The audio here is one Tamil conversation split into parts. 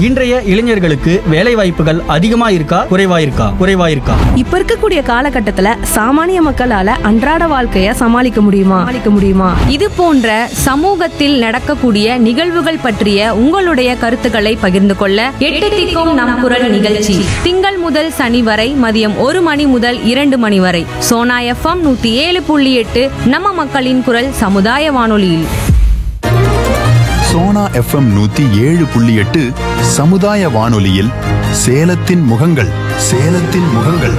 இன்றைய இளைஞர்களுக்கு வேலை வாய்ப்புகள் அதிகமா இருக்கா குறைவா இருக்கா குறைவா இருக்கா இப்ப இருக்கக்கூடிய காலகட்டத்துல சாமானிய மக்களால அன்றாட வாழ்க்கைய சமாளிக்க முடியுமா சமாளிக்க முடியுமா இது போன்ற சமூகத்தில் நடக்கக்கூடிய நிகழ்வுகள் பற்றிய உங்களுடைய கருத்துக்களை பகிர்ந்து கொள்ள எட்டு திக்கும் நம் குரல் நிகழ்ச்சி திங்கள் முதல் சனி வரை மதியம் ஒரு மணி முதல் இரண்டு மணி வரை சோனா எஃப்எம் நூத்தி ஏழு புள்ளி எட்டு நம்ம மக்களின் குரல் சமுதாய வானொலியில் சோனா எஃப்எம் நூத்தி ஏழு புள்ளி எட்டு சமுதாய வானொலியில் சேலத்தின் முகங்கள் சேலத்தின் முகங்கள்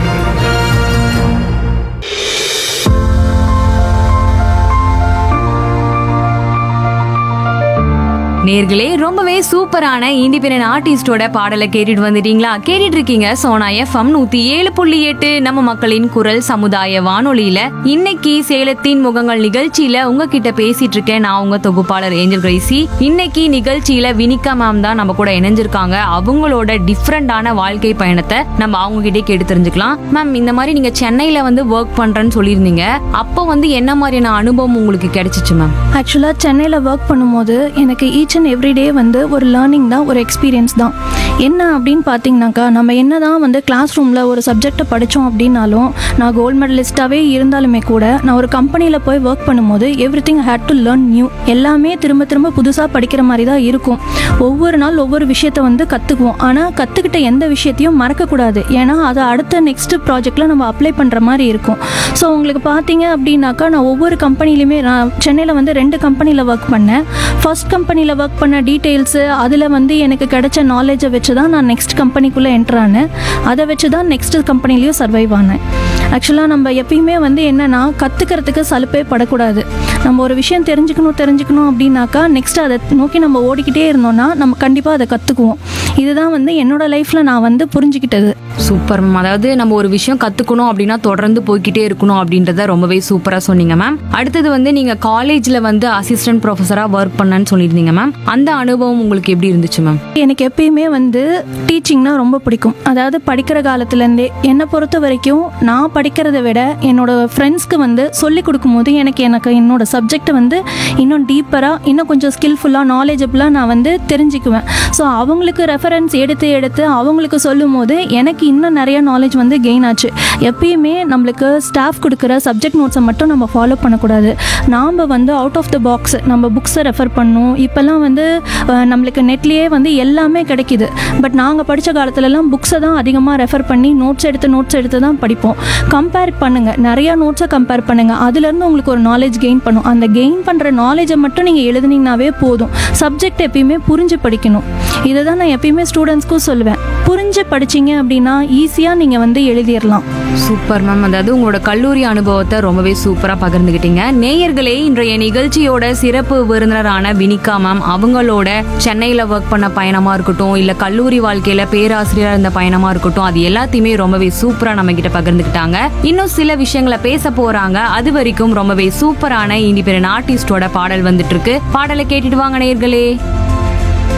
நேர்களே ரொம்பவே சூப்பரான இண்டிபெண்டன்ட் ஆர்டிஸ்டோட பாடலை கேட்டுட்டு வந்துட்டீங்களா கேட்டுட்டு இருக்கீங்க சோனா எஃப்எம் நூத்தி ஏழு புள்ளி எட்டு நம்ம மக்களின் குரல் சமுதாய வானொலியில இன்னைக்கு சேலத்தின் முகங்கள் நிகழ்ச்சியில உங்ககிட்ட பேசிட்டு இருக்கேன் நான் உங்க தொகுப்பாளர் ஏஞ்சல் கிரைசி இன்னைக்கு நிகழ்ச்சியில வினிகா மேம் தான் நம்ம கூட இணைஞ்சிருக்காங்க அவங்களோட டிஃப்ரெண்டான வாழ்க்கை பயணத்தை நம்ம அவங்க கிட்டே கேட்டு தெரிஞ்சுக்கலாம் மேம் இந்த மாதிரி நீங்க சென்னையில வந்து ஒர்க் பண்றேன்னு சொல்லியிருந்தீங்க அப்போ வந்து என்ன மாதிரியான அனுபவம் உங்களுக்கு கிடைச்சிச்சு மேம் ஆக்சுவலாக சென்னையில் ஒர்க் பண்ணும்போது எனக்கு ஈச் அண்ட் எவ்ரி டே வந்து ஒரு லேர்னிங் தான் ஒரு எக்ஸ்பீரியன்ஸ் தான் என்ன அப்படின்னு பார்த்தீங்கன்னாக்கா நம்ம என்ன தான் வந்து கிளாஸ் ரூமில் ஒரு சப்ஜெக்டை படித்தோம் அப்படின்னாலும் நான் கோல்டு மெடலிஸ்ட்டாகவே இருந்தாலுமே கூட நான் ஒரு கம்பெனியில் போய் ஒர்க் பண்ணும்போது everything had to learn new எல்லாமே திரும்ப திரும்ப புதுசாக படிக்கிற மாதிரி தான் இருக்கும் ஒவ்வொரு நாள் ஒவ்வொரு விஷயத்த வந்து கற்றுக்குவோம் ஆனால் கற்றுக்கிட்ட எந்த விஷயத்தையும் மறக்கக்கூடாது ஏன்னா அதை அடுத்த நெக்ஸ்ட் ப்ராஜெக்டில் நம்ம அப்ளை பண்ணுற மாதிரி இருக்கும் ஸோ உங்களுக்கு பார்த்தீங்க அப்படின்னாக்கா நான் ஒவ்வொரு கம்பெனிலையுமே நான் சென்னையில் வந்து ரெண்டு கம்பெனியில் ஒர்க் பண்ணேன் ஃபர்ஸ்ட் கம்பெனியில் ஒர்க் பண்ண டீட்டெயில்ஸு அதில் வந்து எனக்கு கிடைச்ச நாலேஜை வச்சு தான் நான் நெக்ஸ்ட் கம்பெனிக்குள்ளே என்ட்ரு ஆனேன் அதை வச்சு தான் நெக்ஸ்ட் கம்பெனிலையும் சர்வைவ் ஆனேன் ஆக்சுவலாக நம்ம எப்பயுமே வந்து என்னென்னா கற்றுக்கிறதுக்கு சலுப்பே படக்கூடாது நம்ம ஒரு விஷயம் தெரிஞ்சுக்கணும் தெரிஞ்சுக்கணும் அப்படின்னாக்கா நெக்ஸ்ட் அதை நோக்கி நம்ம ஓடிக்கிட்டே இருந்தோம்னா நம்ம கண்டிப்பாக அதை கற்றுக்குவோம் இதுதான் வந்து என்னோட லைஃப்பில் நான் வந்து புரிஞ்சுக்கிட்டது சூப்பர் மேம் அதாவது நம்ம ஒரு விஷயம் கத்துக்கணும் அப்படின்னா தொடர்ந்து போய்க்கிட்டே இருக்கணும் அப்படின்றத ரொம்பவே சூப்பரா சொன்னீங்க மேம் அடுத்தது வந்து நீங்க காலேஜ்ல வந்து அசிஸ்டன்ட் ப்ரொஃபஸரா ஒர்க் பண்ணேன்னு சொல்லியிருந்தீங்க மேம் அந்த அனுபவம் உங்களுக்கு எப்படி இருந்துச்சு மேம் எனக்கு எப்பயுமே வந்து டீச்சிங்னா ரொம்ப பிடிக்கும் அதாவது படிக்கிற காலத்துலேருந்தே என்னை பொறுத்த வரைக்கும் நான் படிக்கிறத விட என்னோட ஃப்ரெண்ட்ஸ்க்கு வந்து சொல்லி கொடுக்கும்போது எனக்கு எனக்கு என்னோட சப்ஜெக்டை வந்து இன்னும் டீப்பராக இன்னும் கொஞ்சம் ஸ்கில்ஃபுல்லாக நாலேஜபிளாக நான் வந்து தெரிஞ்சுக்குவேன் ஸோ அவங்களுக்கு ரெஃபரன்ஸ் எடுத்து எடுத்து அவங்களுக்கு சொல்லும் போது எனக்கு இன்னும் நிறைய நாலேஜ் வந்து கெயின் ஆச்சு எப்பயுமே நம்மளுக்கு ஸ்டாஃப் கொடுக்குற சப்ஜெக்ட் நோட்ஸை மட்டும் நம்ம ஃபாலோ பண்ணக்கூடாது நாம் வந்து அவுட் ஆஃப் த பாக்ஸ் நம்ம புக்ஸை ரெஃபர் பண்ணணும் இப்போல்லாம் வந்து அஹ், நம்மளுக்கு நெட்லேயே வந்து எல்லாமே கிடைக்குது பட் நாங்கள் படித்த காலத்துலலாம் புக்ஸை தான் அதிகமாக ரெஃபர் பண்ணி நோட்ஸ் எடுத்து நோட்ஸ் எடுத்து தான் படிப்போம் கம்பேர் பண்ணுங்கள் நிறையா நோட்ஸை கம்பேர் பண்ணுங்கள் அதுலேருந்து உங்களுக்கு ஒரு நாலேஜ் கெயின் பண்ணும் அந்த கெயின் பண்ணுற நாலேஜை மட்டும் நீங்கள் எழுதுனீங்கனாவே போதும் சப்ஜெக்ட் எப்பயுமே புரிஞ்சு படிக்கணும் இதை தான் நான் எப்பயுமே ஸ்டூடெண்ட்ஸ்க்கும் சொல்லுவேன் புரிஞ்சு படிச்சீங்க அப்படின்னா ஈஸியாக நீங்கள் வந்து எழுதிடலாம் சூப்பர் மேம் அதாவது உங்களோட கல்லூரி அனுபவத்தை ரொம்பவே சூப்பரா பகிர்ந்துகிட்டீங்க நேயர்களே இன்றைய நிகழ்ச்சியோட சிறப்பு விருந்தினரான வினிகா மேம் அவங்களோட சென்னையில ஒர்க் பண்ண பயணமா இருக்கட்டும் இல்ல கல்லூரி வாழ்க்கையில பேராசிரியரா இருந்த பயணமா இருக்கட்டும் அது எல்லாத்தையுமே ரொம்பவே சூப்பரா நம்ம கிட்ட பகிர்ந்துக்கிட்டாங்க இன்னும் சில விஷயங்களை பேச போறாங்க அது வரைக்கும் ரொம்பவே சூப்பரான இண்டிபெண்டன்ட் ஆர்டிஸ்டோட பாடல் வந்துட்டு இருக்கு பாடலை கேட்டுட்டு வாங்க நேயர்களே